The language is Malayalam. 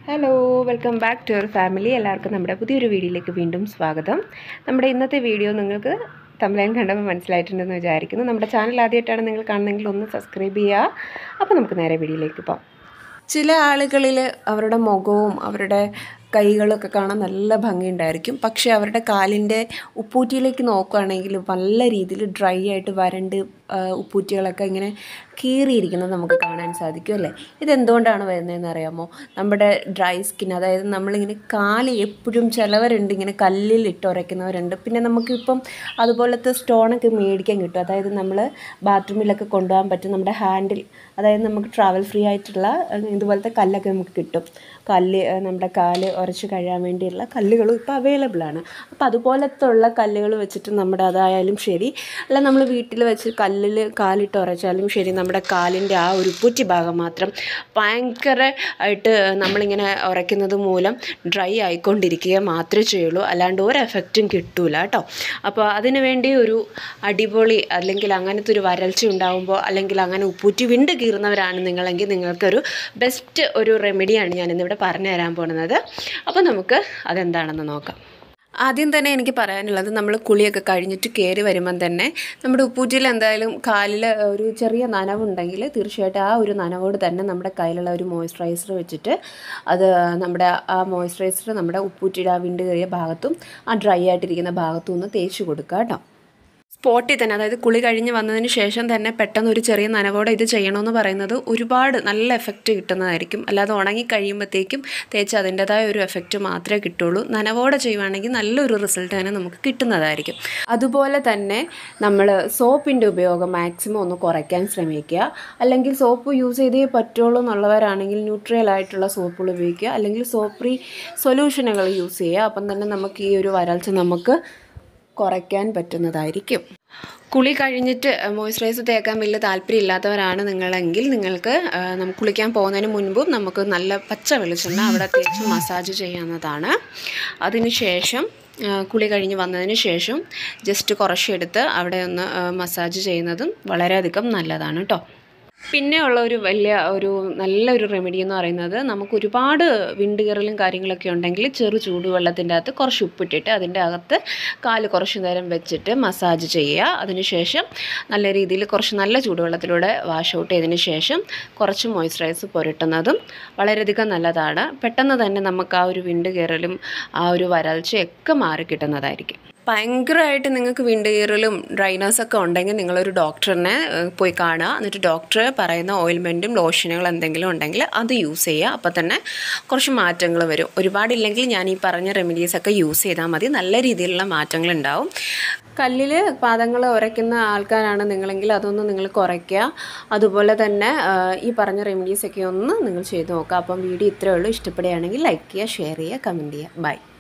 hello welcome back to our family എല്ലാവർക്കും നമ്മുടെ പുതിയൊരു വീഡിയോയിലേക്ക് വീണ്ടും സ്വാഗതം നമ്മുടെ ഇന്നത്തെ വീഡിയോ നിങ്ങൾക്ക് തമിഴൻ കണ്ടപ്പോൾ മനസ്സിലായിട്ടുണ്ടെന്ന് വിചാരിക്കുന്നു നമ്മുടെ ചാനൽ ആദ്യമായിട്ടാണ് നിങ്ങൾ കാണുന്നതെങ്കിൽ ഒന്ന് സബ്സ്ക്രൈബ് ചെയ്യുക അപ്പോൾ നമുക്ക് നേരെ വീഡിയോയിലേക്ക് പോകാം ചില ആളുകളിൽ അവരുടെ മുഖവും അവരുടെ കൈകളൊക്കെ കാണാൻ നല്ല ഭംഗിയുണ്ടായിരിക്കും പക്ഷേ അവരുടെ കാലിൻ്റെ ഉപ്പൂറ്റിയിലേക്ക് നോക്കുകയാണെങ്കിൽ നല്ല രീതിയിൽ ഡ്രൈ ആയിട്ട് വരണ്ട് ആ, ഉപ്പൂറ്റികളൊക്കെ ഇങ്ങനെ കീറിയിരിക്കുന്നത് നമുക്ക് കാണാൻ സാധിക്കും അല്ലേ ഇതെന്തുകൊണ്ടാണ് വരുന്നതെന്ന് അറിയാമോ നമ്മുടെ ഡ്രൈ സ്കിൻ അതായത് നമ്മളിങ്ങനെ കാല് എപ്പോഴും ചിലവരുണ്ട് ഇങ്ങനെ കല്ലിൽ ഇട്ട് ഉരയ്ക്കുന്നവരുണ്ട് പിന്നെ നമുക്കിപ്പം അതുപോലത്തെ സ്റ്റോണൊക്കെ മേടിക്കാൻ കിട്ടും അതായത് നമ്മൾ ബാത്റൂമിലൊക്കെ കൊണ്ടുപോകാൻ പറ്റും നമ്മുടെ ഹാൻഡിൽ അതായത് നമുക്ക് ട്രാവൽ ഫ്രീ ആയിട്ടുള്ള അഹ് ഇതുപോലത്തെ കല്ലൊക്കെ നമുക്ക് കിട്ടും കല്ല് അഹ് നമ്മുടെ കാല് ഉരച്ച് കഴിയാൻ വേണ്ടിയുള്ള കല്ലുകളും ഇപ്പോൾ അവൈലബിൾ ആണ് അപ്പോൾ അതുപോലത്തെ ഉള്ള കല്ലുകൾ വെച്ചിട്ട് നമ്മുടെ അതായാലും ശരി അല്ല നമ്മൾ വീട്ടിൽ വെച്ച് കല്ലിൽ കാലിട്ട് ഉരച്ചാലും ശരി നമ്മുടെ കാലിൻ്റെ ആ ഒരു പുറ്റി ഭാഗം മാത്രം ഭയങ്കര ആയിട്ട് നമ്മളിങ്ങനെ ഉരയ്ക്കുന്നത് മൂലം ഡ്രൈ ആയിക്കൊണ്ടിരിക്കുക മാത്രമേ ചെയ്യുള്ളൂ അല്ലാണ്ട് ഒരു എഫക്റ്റും കിട്ടൂല കേട്ടോ അപ്പോൾ അതിനു വേണ്ടി ഒരു അടിപൊളി അല്ലെങ്കിൽ അങ്ങനത്തെ ഒരു വരൾച്ച ഉണ്ടാകുമ്പോൾ അല്ലെങ്കിൽ അങ്ങനെ ഉപ്പൂറ്റി വിണ്ട് കീറുന്നവരാണ് നിങ്ങളെങ്കിൽ നിങ്ങൾക്കൊരു ബെസ്റ്റ് ഒരു റെമഡിയാണ് ഞാൻ ഇന്നിവിടെ പറഞ്ഞു തരാൻ പോകുന്നത് അപ്പോൾ നമുക്ക് അതെന്താണെന്ന് നോക്കാം ആദ്യം തന്നെ എനിക്ക് പറയാനുള്ളത് നമ്മൾ കുളിയൊക്കെ കഴിഞ്ഞിട്ട് കയറി വരുമ്പം തന്നെ നമ്മുടെ ഉപ്പൂറ്റിയിൽ എന്തായാലും കാലിൽ ഒരു ചെറിയ നനവുണ്ടെങ്കിൽ തീർച്ചയായിട്ടും ആ ഒരു നനവോട് തന്നെ നമ്മുടെ കയ്യിലുള്ള ഒരു മോയ്സ്ചറൈസർ വെച്ചിട്ട് അത് നമ്മുടെ ആ മോയ്സ്ചറൈസർ നമ്മുടെ ഉപ്പൂറ്റിയുടെ ആ വിണ്ട് കയറിയ ഭാഗത്തും ആ ഡ്രൈ ആയിട്ടിരിക്കുന്ന ഭാഗത്തും ഒന്ന് തേച്ച് കൊടുക്കുക കേട്ടോ സ്പോട്ടിൽ തന്നെ അതായത് കുളി കഴിഞ്ഞ് വന്നതിന് ശേഷം തന്നെ പെട്ടെന്ന് ഒരു ചെറിയ നനവോടെ ഇത് ചെയ്യണമെന്ന് പറയുന്നത് ഒരുപാട് നല്ല എഫക്റ്റ് കിട്ടുന്നതായിരിക്കും അല്ലാതെ ഉണങ്ങി കഴിയുമ്പോഴത്തേക്കും തേച്ച് അതിൻ്റെതായ ഒരു എഫക്റ്റ് മാത്രമേ കിട്ടുള്ളൂ നനവോടെ ചെയ്യുവാണെങ്കിൽ നല്ലൊരു റിസൾട്ട് തന്നെ നമുക്ക് കിട്ടുന്നതായിരിക്കും അതുപോലെ തന്നെ നമ്മൾ സോപ്പിൻ്റെ ഉപയോഗം മാക്സിമം ഒന്ന് കുറയ്ക്കാൻ ശ്രമിക്കുക അല്ലെങ്കിൽ സോപ്പ് യൂസ് ചെയ്തേ പറ്റുള്ളൂ എന്നുള്ളവരാണെങ്കിൽ ന്യൂട്രിയൽ ആയിട്ടുള്ള സോപ്പുകൾ ഉപയോഗിക്കുക അല്ലെങ്കിൽ സോപ്പ് ഫ്രീ സൊല്യൂഷനുകൾ യൂസ് ചെയ്യുക അപ്പം തന്നെ നമുക്ക് ഈ ഒരു വരൾച്ച നമുക്ക് കുറയ്ക്കാൻ പറ്റുന്നതായിരിക്കും കുളി കഴിഞ്ഞിട്ട് മോയ്സ്ചറൈസർ തേക്കാൻ വലിയ താല്പര്യം ഇല്ലാത്തവരാണ് നിങ്ങളെങ്കിൽ നിങ്ങൾക്ക് ആ, നമുക്ക് കുളിക്കാൻ പോകുന്നതിന് മുൻപും നമുക്ക് നല്ല പച്ച വെളിച്ചെണ്ണ അവിടെ തേച്ച് മസാജ് ചെയ്യാവുന്നതാണ് അതിനുശേഷം ആ, കുളി കഴിഞ്ഞ് വന്നതിന് ശേഷം ജസ്റ്റ് കുറച്ചെടുത്ത് അവിടെ ഒന്ന് ആ, മസാജ് ചെയ്യുന്നതും വളരെയധികം നല്ലതാണ് കേട്ടോ പിന്നെ ഉള്ള ഒരു വലിയ ഒരു നല്ലൊരു റെമഡി എന്ന് പറയുന്നത് നമുക്ക് ഒരുപാട് വിണ്ടുകീറലും കാര്യങ്ങളൊക്കെ ഉണ്ടെങ്കിൽ ചെറു ചൂടുവെള്ളത്തിൻ്റെ അകത്ത് കുറച്ച് ഉപ്പിട്ടിട്ട് അതിൻ്റെ അകത്ത് കാല് കുറച്ച് നേരം വെച്ചിട്ട് മസാജ് ചെയ്യുക അതിനുശേഷം നല്ല രീതിയിൽ കുറച്ച് നല്ല ചൂടുവെള്ളത്തിലൂടെ വാഷ് ഔട്ട് ചെയ്തതിന് ശേഷം കുറച്ച് മോയ്സ്ചറൈസ് പുരട്ടുന്നതും വളരെയധികം നല്ലതാണ് പെട്ടെന്ന് തന്നെ നമുക്ക് ആ ഒരു വിണ്ട് കീറലും ആ ഒരു വരൾച്ചയൊക്കെ മാറി കിട്ടുന്നതായിരിക്കും ഭയങ്കരമായിട്ട് നിങ്ങൾക്ക് വിണ്ടുകീറലും ഡ്രൈനേഴ്സൊക്കെ ഉണ്ടെങ്കിൽ നിങ്ങളൊരു ഡോക്ടറിനെ ഏഹ്, പോയി കാണുക എന്നിട്ട് ഡോക്ടർ പറയുന്ന ഓയിൽമെൻറ്റും ലോഷനുകൾ എന്തെങ്കിലും ഉണ്ടെങ്കിൽ അത് യൂസ് ചെയ്യുക അപ്പോൾ തന്നെ കുറച്ച് മാറ്റങ്ങൾ വരും ഒരുപാടില്ലെങ്കിൽ ഞാൻ ഈ പറഞ്ഞ റെമഡീസൊക്കെ യൂസ് ചെയ്താൽ മതി നല്ല രീതിയിലുള്ള മാറ്റങ്ങൾ ഉണ്ടാവും കല്ലിൽ പാദങ്ങൾ ഉരയ്ക്കുന്ന ആൾക്കാരാണ് നിങ്ങളെങ്കിൽ അതൊന്ന് നിങ്ങൾ കുറയ്ക്കുക അതുപോലെ തന്നെ ആ, ഈ പറഞ്ഞ റെമഡീസൊക്കെ ഒന്ന് നിങ്ങൾ ചെയ്ത് നോക്കുക അപ്പം വീഡിയോ ഇത്രയേ ഉള്ളൂ ഇഷ്ടപ്പെടുകയാണെങ്കിൽ ലൈക്ക് ചെയ്യുക ഷെയർ ചെയ്യുക കമൻറ്റ് ചെയ്യുക ബൈ